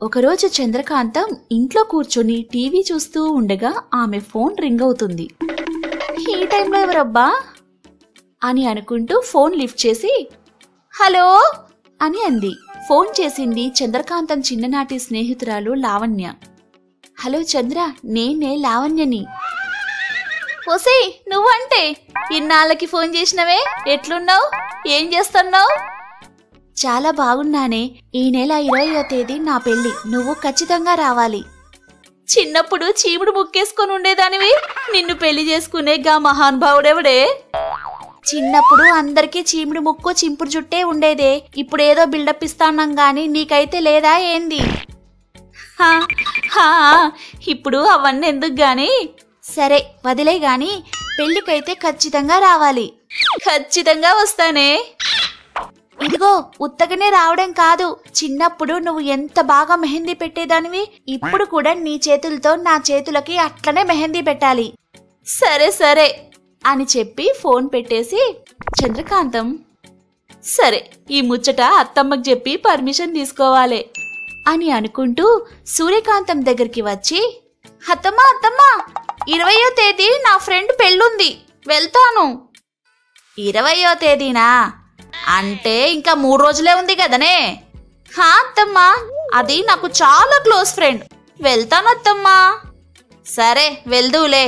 ఒకరోజు చంద్రకాంతం ఇంట్లో కూర్చొని టీవీ చూస్తూ ఉండగా ఆమె ఫోన్ రింగ్ అవుతుంది ఈ టైంలో ఎవరబ్బా అని అనుకుంటూ ఫోన్ లిఫ్ట్ చేసి హలో అని అంది ఫోన్ చేసింది చంద్రకాంతం చిన్ననాటి స్నేహితురాలు లావణ్య హలో చంద్ర నేనే లావణ్యని ఓసే నువ్వంటే ఇన్నాళ్ళకి ఫోన్ చేసినవే ఎట్లున్నావు ఏం చేస్తున్నావు చాలా బాగున్నానే ఈ నెల ఇరవయో తేదీ నా పెళ్లి నువ్వు ఖచ్చితంగా రావాలి చిన్నప్పుడు చీముడు ముక్కేసుకొని ఉండేదానివి నిన్ను పెళ్లి చేసుకునే గా మహానుభావుడెవడే చిన్నప్పుడు అందరికీ చీముడు ముక్కు చింపుడు జుట్టే ఉండేదే ఇప్పుడు ఏదో బిల్డప్ ఇస్తాన్నాం గాని నీకైతే లేదా ఏంది హా, హా, ఇప్పుడు అవన్నీ ఎందుకు గాని సరే వదిలే గాని పెళ్లికైతే ఖచ్చితంగా రావాలి ఖచ్చితంగా వస్తానే ఇదిగో ఉత్తగనే రావడం కాదు చిన్నప్పుడు నువ్వు ఎంత బాగా మెహందీ పెట్టేదానివి ఇప్పుడు కూడా నీ చేతులతో నా చేతులకి అట్లనే మెహందీ పెట్టాలి సరే సరే అని చెప్పి ఫోన్ పెట్టేసి చంద్రకాంతం సరే ఈ ముచ్చట అత్తమ్మకి చెప్పి పర్మిషన్ తీసుకోవాలి అని అనుకుంటూ సూర్యకాంతం దగ్గరికి వచ్చి అత్తమ్మ అత్తమ్మ ఇరవయో తేదీ నా ఫ్రెండ్ పెళ్ళుంది వెళ్తాను ఇరవయో తేదీనా అంటే ఇంకా మూడు రోజులే ఉంది కదనే హా అత్తమ్మా అది నాకు చాలా క్లోజ్ ఫ్రెండ్ వెళ్తాను అత్తమ్మా సరే వెళ్దూలే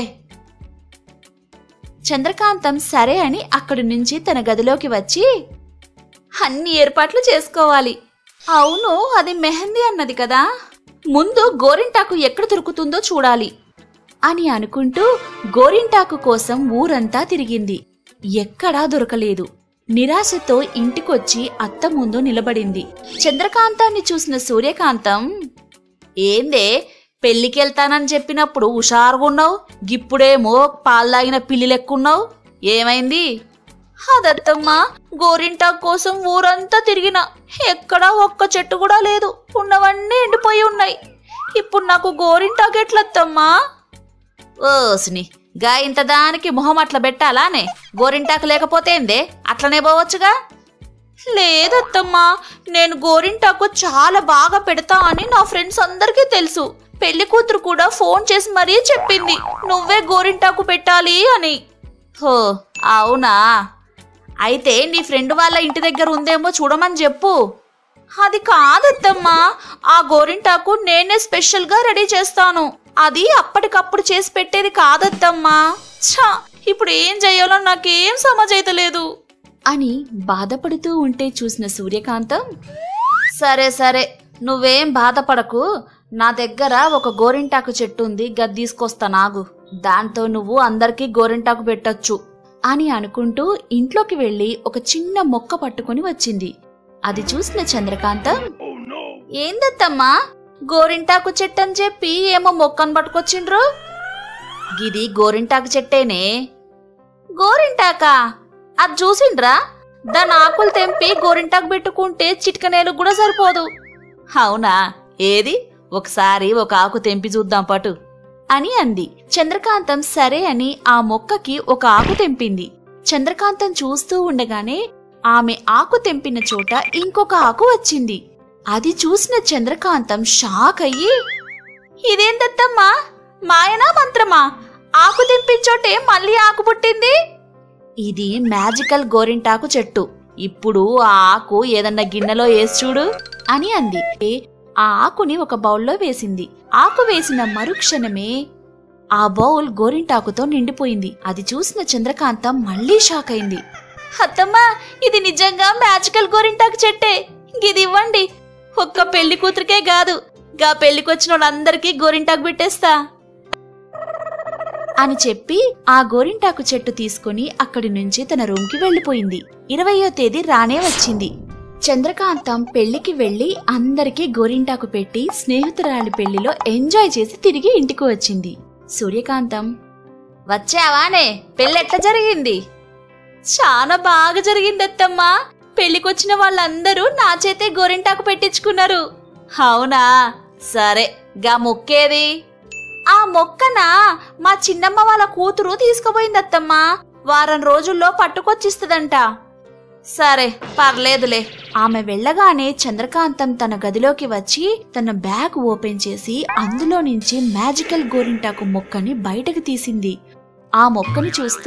చంద్రకాంతం సరే అని అక్కడి నుంచి తన గదిలోకి వచ్చి అన్ని ఏర్పాట్లు చేసుకోవాలి అవును అది మెహందీ అన్నది కదా ముందు గోరింటాకు ఎక్కడ దొరుకుతుందో చూడాలి అని అనుకుంటూ గోరింటాకు కోసం ఊరంతా తిరిగింది ఎక్కడా దొరకలేదు నిరాశతో ఇంటికొచ్చి అత్త ముందు నిలబడింది చంద్రకాంతాన్ని చూసిన సూర్యకాంతం ఏందే పెళ్లికెళ్తానని చెప్పినప్పుడు హుషారుగున్నావు గిప్పుడేమో పాలు తాగిన పిల్లి లెక్కున్నావు ఏమైంది అదత్తమ్మా గోరింటాకు కోసం ఊరంతా తిరిగిన ఎక్కడా ఒక్క చెట్టు కూడా లేదు ఉన్నవన్నీ ఎండిపోయి ఉన్నాయి ఇప్పుడు నాకు గోరింటాకు ఎట్లత్తమ్మా ఓసిని గా ఇంత దానికి మొహం అట్లా పెట్టాలానే గోరింటాకు లేకపోతే ఏందే అట్లనే పోవచ్చుగా లేదత్తమ్మా నేను గోరింటాకు చాలా బాగా పెడతా అని నా ఫ్రెండ్స్ అందరికీ తెలుసు పెళ్లి కూతురు కూడా ఫోన్ చేసి మరీ చెప్పింది నువ్వే గోరింటాకు పెట్టాలి అని హో అవునా అయితే నీ ఫ్రెండ్ వాళ్ళ ఇంటి దగ్గర ఉందేమో చూడమని చెప్పు అది కాదత్తమ్మా ఆ గోరింటాకు నేనే స్పెషల్గా రెడీ చేస్తాను అది అప్పటికప్పుడు చేసి పెట్టేది కాదత్తమ్మా ఛా ఇప్పుడు ఏం చేయాలో నాకేం సమజైతలేదు అని బాధపడుతూ ఉంటే చూసిన సూర్యకాంతం సరే సరే నువ్వేం బాధపడకు నా దగ్గర ఒక గోరింటాకు చెట్టు ఉంది గది తీసుకొస్తా నాగు దాంతో నువ్వు అందరికీ గోరింటాకు పెట్టొచ్చు అని అనుకుంటూ ఇంట్లోకి వెళ్ళి ఒక చిన్న మొక్క పట్టుకొని వచ్చింది అది చూసిన చంద్రకాంతం ఏందత్తమ్మా గోరింటాకు చెట్టు అని చెప్పి ఏమో మొక్కను పట్టుకొచ్చిండ్రు గిది గోరింటాకు చెట్టేనే గోరింటాకా అది చూసిండ్రా దాని ఆకులు తెంపి గోరింటాకు పెట్టుకుంటే చిటికనేలు కూడా సరిపోదు అవునా ఏది ఒకసారి ఒక ఆకు తెంపి చూద్దాం పటు అని అంది చంద్రకాంతం సరే అని ఆ మొక్కకి ఒక ఆకు తెంపింది చంద్రకాంతం చూస్తూ ఉండగానే ఆమె ఆకు తెంపిన చోట ఇంకొక ఆకు వచ్చింది అది చూసిన చంద్రకాంతం షాక్ అయ్యి ఇదేందత్తమ్మా మాయనా మంత్రమా ఆకు తెంపించోటే మళ్ళీ ఆకు పుట్టింది ఇది మ్యాజికల్ గోరింటాకు చెట్టు ఇప్పుడు ఆ ఆకు ఏదన్నా గిన్నెలో వేసి చూడు అని అంది ఆ ఆకుని ఒక బౌల్లో వేసింది ఆకు వేసిన మరుక్షణమే ఆ బౌల్ గోరింటాకుతో నిండిపోయింది అది చూసిన చంద్రకాంతం మళ్ళీ షాక్ అయింది అత్తమ్మా ఇది నిజంగా మ్యాజికల్ గోరింటాకు చెట్టే ఇది ఇవ్వండి ఒక్క పెళ్లి కూతురికే కాదు గా పెళ్లికొచ్చిన వాళ్ళందరికీ గోరింటాకు పెట్టేస్తా అని చెప్పి ఆ గోరింటాకు చెట్టు తీసుకుని అక్కడి నుంచి తన రూమ్కి వెళ్లిపోయింది ఇరవయో తేదీ రానే వచ్చింది చంద్రకాంతం పెళ్లికి వెళ్లి అందరికీ గోరింటాకు పెట్టి స్నేహితురాలి పెళ్లిలో ఎంజాయ్ చేసి తిరిగి ఇంటికి వచ్చింది సూర్యకాంతం వచ్చావానే పెళ్ళెట్లా జరిగింది చాలా బాగా జరిగింది అత్తమ్మా పెళ్లికొచ్చిన వాళ్ళందరూ నా చేతే గోరింటాకు పెట్టించుకున్నారు అవునా సరే గా మొక్కేది ఆ మొక్కనా మా చిన్నమ్మ వాళ్ళ కూతురు తీసుకుపోయింది అత్తమ్మా వారం రోజుల్లో పట్టుకొచ్చిస్తుందంట సరే పర్లేదులే ఆమె వెళ్ళగానే చంద్రకాంతం తన గదిలోకి వచ్చి తన బ్యాగ్ ఓపెన్ చేసి అందులో నుంచి మ్యాజికల్ గోరింటాకు మొక్కని బయటకు తీసింది ఆ మొక్కని చూస్తూ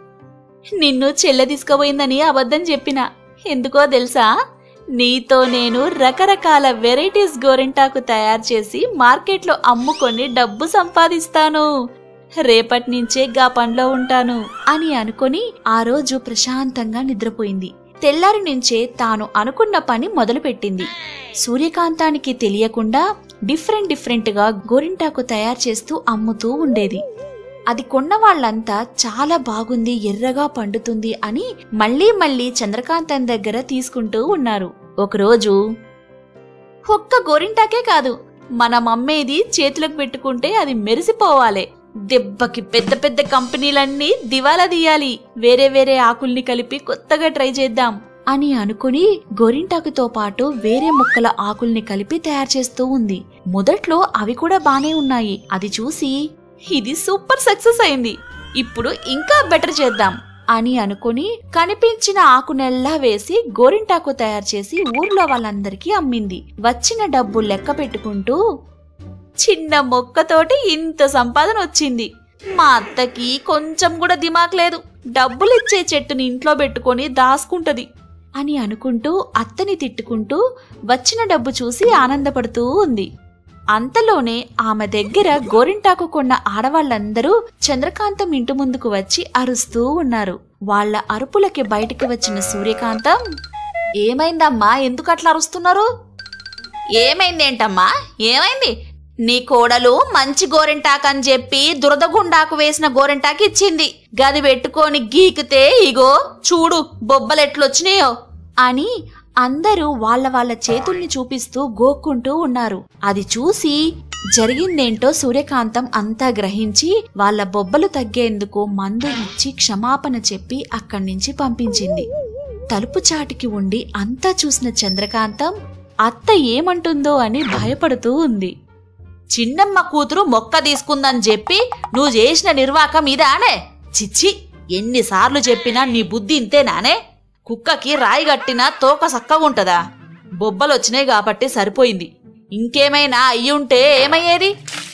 నిన్ను చెల్లె తీసుకుపోయిందని అబద్ధం చెప్పిన ఎందుకో తెలుసా నీతో నేను రకరకాల వెరైటీస్ గోరింటాకు తయారు చేసి మార్కెట్లో అమ్ముకొని డబ్బు సంపాదిస్తాను రేపటి నుంచే గా పనిలో ఉంటాను అని అనుకొని ఆ రోజు ప్రశాంతంగా నిద్రపోయింది తెల్లారి నుంచే తాను అనుకున్న పని మొదలుపెట్టింది సూర్యకాంతానికి తెలియకుండా డిఫరెంట్ డిఫరెంట్గా గోరింటాకు తయారు చేస్తూ అమ్ముతూ ఉండేది అది కొన్న వాళ్ళంతా చాలా బాగుంది ఎర్రగా పండుతుంది అని మళ్ళీ మళ్ళీ చంద్రకాంతం దగ్గర తీసుకుంటూ ఉన్నారు ఒకరోజు ఒక్క గోరింటాకే కాదు మనం అమ్మేది చేతులకు పెట్టుకుంటే అది మెరిసిపోవాలి దెబ్బకి పెద్ద పెద్ద కంపెనీలన్నీ దివాలా తీయాలి వేరే వేరే ఆకుల్ని కలిపి కొత్తగా ట్రై చేద్దాం అని అనుకుని గోరింటాకుతో పాటు వేరే మొక్కల ఆకుల్ని కలిపి తయారు చేస్తూ ఉంది మొదట్లో అవి కూడా బానే ఉన్నాయి అది చూసి ఇది సూపర్ సక్సెస్ అయింది ఇప్పుడు ఇంకా బెటర్ చేద్దాం అని అనుకుని కనిపించిన ఆకు నెల్లా వేసి గోరింటాకు తయారు చేసి ఊర్లో వాళ్ళందరికీ అమ్మింది వచ్చిన డబ్బు లెక్క పెట్టుకుంటూ చిన్న మొక్కతోటి ఇంత సంపాదన వచ్చింది మా అత్తకి కొంచెం కూడా దిమాక్ లేదు డబ్బులిచ్చే చెట్టుని ఇంట్లో పెట్టుకొని దాసుకుంటది అని అనుకుంటూ అత్తని తిట్టుకుంటూ వచ్చిన డబ్బు చూసి ఆనందపడుతూ ఉంది అంతలోనే ఆమె దగ్గర గోరింటాకు కొన్న ఆడవాళ్ళందరూ చంద్రకాంతం ఇంటి ముందుకు వచ్చి అరుస్తూ ఉన్నారు వాళ్ళ అరుపులకి బయటికి వచ్చిన సూర్యకాంతం ఏమైందమ్మా ఎందుకు అట్లా అరుస్తున్నారు ఏమైందేంటమ్మా ఏమైంది నీ కోడలు మంచి గోరింటాకు అని చెప్పి దురదగుండాకు వేసిన గోరింటాకు ఇచ్చింది గది పెట్టుకొని గీకితే ఇగో చూడు బొబ్బలెట్లొచ్చినాయో అని అందరూ వాళ్ళ వాళ్ళ చేతుల్ని చూపిస్తూ గోక్కుంటూ ఉన్నారు అది చూసి జరిగిందేంటో సూర్యకాంతం అంతా గ్రహించి వాళ్ళ బొబ్బలు తగ్గేందుకు మందు ఇచ్చి క్షమాపణ చెప్పి అక్కడి నుంచి పంపించింది తలుపు చాటికి ఉండి అంతా చూసిన చంద్రకాంతం అత్త ఏమంటుందో అని భయపడుతూ ఉంది చిన్నమ్మ కూతురు మొక్క తీసుకుందని చెప్పి నువ్వు చేసిన నిర్వాకం ఇదానే చిచ్చి ఎన్నిసార్లు చెప్పినా నీ బుద్ధి ఇంతేనానే కుక్కకి రాయి గట్టినా తోక సక్కగుంటదా బొబ్బలొచ్చినాయి కాబట్టి సరిపోయింది ఇంకేమైనా అయ్యుంటే ఏమయ్యేది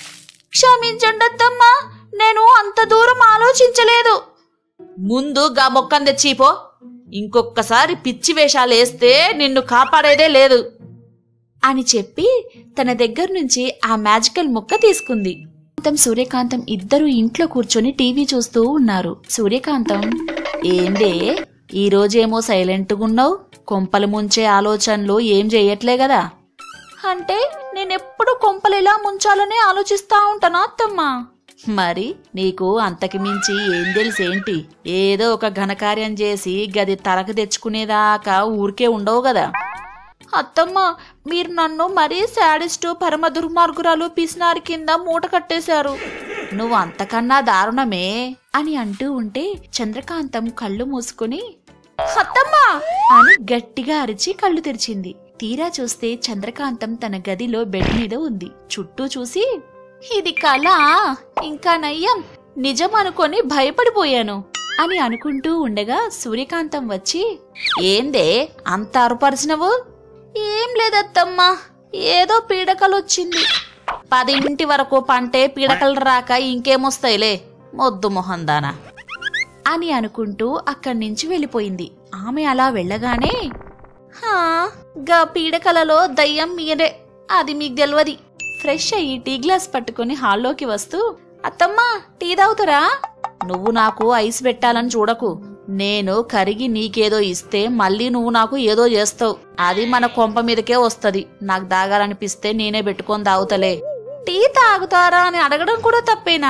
క్షమించండత్తమ్మా నేను అంత దూరం ఆలోచించలేదు ముందు గా మొక్కను తెచ్చిపో ఇంకొక్కసారి పిచ్చి వేషాలేస్తే నిన్ను కాపాడేదే లేదు అని చెప్పి తన దగ్గర నుంచి ఆ మ్యాజికల్ మొక్క తీసుకుంది కాంతం సూర్యకాంతం ఇద్దరు ఇంట్లో కూర్చొని టీవీ చూస్తూ ఉన్నారు సూర్యకాంతం ఏందే ఈ రోజేమో సైలెంట్గా ఉన్నావు కొంపలు ముంచే ఆలోచనలు ఏం చెయ్యట్లే కదా అంటే నేనెప్పుడు కొంపలు ఎలా ముంచాలనే ఆలోచిస్తా ఉంటానా అత్తమ్మా మరి నీకు అంతకి మించి ఏం తెలిసేంటి ఏదో ఒక ఘనకార్యం చేసి గది తలకు తెచ్చుకునేదాకా ఊరికే ఉండవు కదా అత్తమ్మ మీరు నన్ను మరీ శాడిస్టు పరమ దుర్మార్గురాలు పిసినారి కింద మూట కట్టేశారు నువ్వు అంతకన్నా దారుణమే అని అంటూ ఉంటే చంద్రకాంతం కళ్ళు మూసుకుని అత్తమ్మా అని గట్టిగా అరిచి కళ్ళు తెరిచింది తీరా చూస్తే చంద్రకాంతం తన గదిలో బెడ్ మీద ఉంది చుట్టూ చూసి ఇది కళ ఇంకా నయ్యం నిజం అనుకొని భయపడిపోయాను అని అనుకుంటూ ఉండగా సూర్యకాంతం వచ్చి ఏందే అంత అరుపరిచినవు ఏం లేదత్తమ్మా ఏదో పీడకలొచ్చింది పదింటి వరకు పంటే పీడకలు రాక ఇంకేమొస్తాయిలే మొద్దు మొహందానా అని అనుకుంటూ అక్కడి నుంచి వెళ్ళిపోయింది ఆమె అలా వెళ్ళగానే "హా, గా పీడకలలో దయ్యం మీరే అది మీకు తెలియదు ఫ్రెష్ అయ్యి టీ గ్లాస్ పట్టుకుని హాల్లోకి వస్తూ అత్తమ్మా టీ తాగుతారా నువ్వు నాకు ఐస్ పెట్టాలని చూడకు నేను కరిగి నీకేదో ఇస్తే మళ్ళీ నువ్వు నాకు ఏదో చేస్తావు అది మన కొంప మీదకే వస్తది నాకు దాగాలనిపిస్తే నేనే పెట్టుకొని తాగుతలే టీ తాగుతారా అని అడగడం కూడా తప్పేనా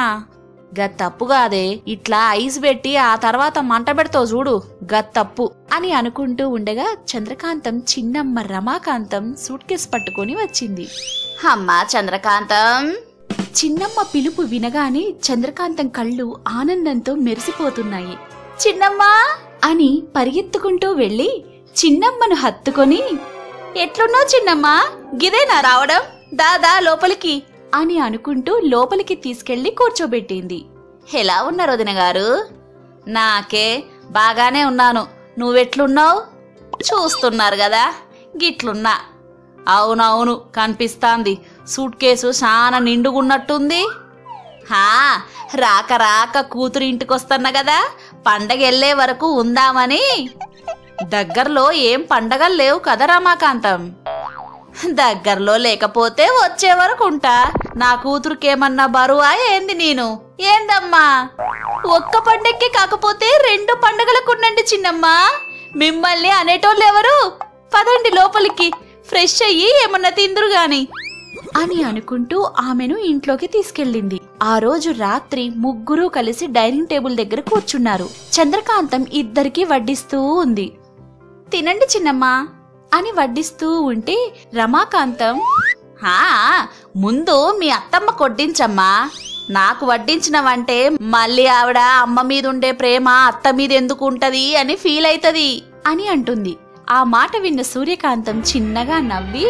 గ తప్పు కాదే ఇట్లా ఐస్ పెట్టి ఆ తర్వాత మంట పెడతావు చూడు గ తప్పు అని అనుకుంటూ ఉండగా చంద్రకాంతం చిన్నమ్మ రమాకాంతం సూట్ కేస్ పట్టుకొని వచ్చింది అమ్మా చంద్రకాంతం చిన్నమ్మ పిలుపు వినగానే చంద్రకాంతం కళ్ళు ఆనందంతో మెరిసిపోతున్నాయి చిన్నమ్మా అని పరిగెత్తుకుంటూ వెళ్ళి చిన్నమ్మను హత్తుకొని ఎట్లున్నావు చిన్నమ్మా గిదేనా రావడం దాదా లోపలికి అని అనుకుంటూ లోపలికి తీసుకెళ్లి కూర్చోబెట్టింది ఎలా ఉన్నారు వదిన గారు నాకే బాగానే ఉన్నాను నువ్వెట్లున్నావు చూస్తున్నారు కదా గిట్లున్నా అవునవును కనిపిస్తాంది సూట్ కేసు చాలా నిండుగున్నట్టుంది హా రాక రాక కూతురు ఇంటికొస్తున్నా కదా పండగ వెళ్ళే వరకు ఉందామని దగ్గరలో ఏం పండగలు లేవు కదా రమాకాంతం దగ్గరలో లేకపోతే వచ్చే వరకు ఉంటా నా కూతురుకేమన్నా బరువా ఏంది నేను ఏందమ్మా ఒక్క పండక్కి కాకపోతే రెండు పండగలకు ఉండండి చిన్నమ్మా మిమ్మల్ని అనేటోళ్ళు ఎవరు పదండి లోపలికి ఫ్రెష్ అయ్యి ఏమన్నా తిందురు గాని అని అనుకుంటూ ఆమెను ఇంట్లోకి తీసుకెళ్ళింది ఆ రోజు రాత్రి ముగ్గురు కలిసి డైనింగ్ టేబుల్ దగ్గర కూర్చున్నారు చంద్రకాంతం ఇద్దరికి వడ్డిస్తూ ఉంది తినండి చిన్నమ్మా అని వడ్డిస్తూ ఉంటే రమాకాంతం హా ముందు మీ అత్తమ్మ కొడ్డించమ్మా నాకు వడ్డించినవంటే మళ్ళీ ఆవిడ అమ్మ మీద ఉండే ప్రేమ అత్త మీద ఎందుకు ఉంటది అని ఫీల్ అవుతది అని అంటుంది ఆ మాట విన్న సూర్యకాంతం చిన్నగా నవ్వి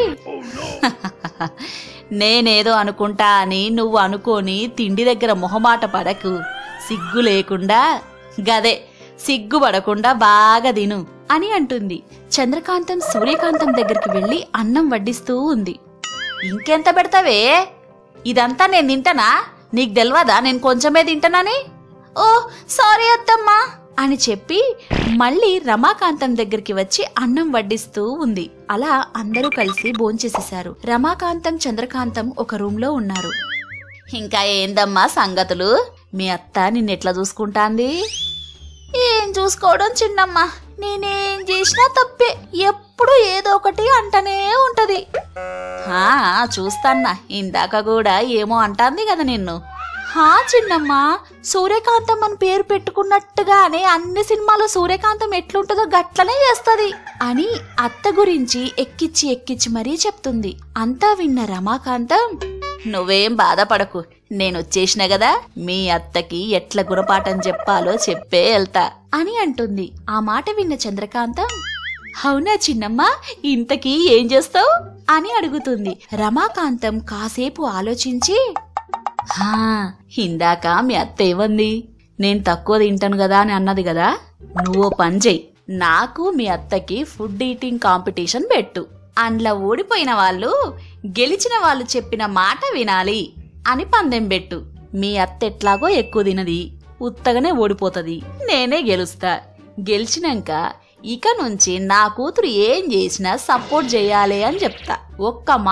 నేనేదో అనుకుంటా అని నువ్వు అనుకోని తిండి దగ్గర మొహమాట పడకు సిగ్గు లేకుండా గదే సిగ్గు పడకుండా బాగా తిను అని అంటుంది చంద్రకాంతం సూర్యకాంతం దగ్గరికి వెళ్లి అన్నం వడ్డిస్తూ ఉంది ఇంకెంత పెడతావే ఇదంతా నేను తింటానా నీకు తెలవదా నేను కొంచెమే తింటానని ఓ సారీ అత్తమ్మా అని చెప్పి మళ్ళీ రమాకాంతం దగ్గరికి వచ్చి అన్నం వడ్డిస్తూ ఉంది అలా అందరూ కలిసి భోంచేసేశారు రమాకాంతం చంద్రకాంతం ఒక రూమ్ లో ఉన్నారు ఇంకా ఏందమ్మా సంగతులు మీ అత్త నిన్నెట్లా చూసుకుంటాంది ఏం చూసుకోవడం చిన్నమ్మ నేనేం చేసినా తప్పే ఎప్పుడు ఏదో ఒకటి అంటనే ఉంటది హా చూస్తాన్నా ఇందాక కూడా ఏమో అంటాంది కదా నిన్ను హా చిన్నమ్మ సూర్యకాంతం అని పేరు పెట్టుకున్నట్టుగానే అన్ని సినిమాలో సూర్యకాంతం ఎట్లుంటుందో గట్లనే చేస్తది అని అత్త గురించి ఎక్కిచ్చి ఎక్కిచ్చి మరీ చెప్తుంది అంతా విన్న రమాకాంతం నువ్వేం బాధపడకు నేనొచ్చేసిన గదా మీ అత్తకి ఎట్ల గుణపాఠం చెప్పాలో చెప్పే వెళ్తా అని అంటుంది ఆ మాట విన్న చంద్రకాంతం అవునా చిన్నమ్మ ఇంతకీ ఏం చేస్తావు అని అడుగుతుంది రమాకాంతం కాసేపు ఆలోచించి హా ఇందాక మీ అత్త ఏమంది నేను తక్కువ తింటాను కదా అని అన్నది కదా నువ్వు పని చెయ్యి నాకు మీ అత్తకి ఫుడ్ ఈటింగ్ కాంపిటీషన్ పెట్టు అండ్ల ఓడిపోయిన వాళ్ళు గెలిచిన వాళ్ళు చెప్పిన మాట వినాలి అని పందెం పెట్టు మీ అత్త ఎట్లాగో ఎక్కువ తినది ఉత్తగానే ఓడిపోతది నేనే గెలుస్తా గెలిచినాక ఇక నుంచి నా కూతురు ఏం చేసినా సపోర్ట్ చేయాలి అని చెప్తా ఒక్క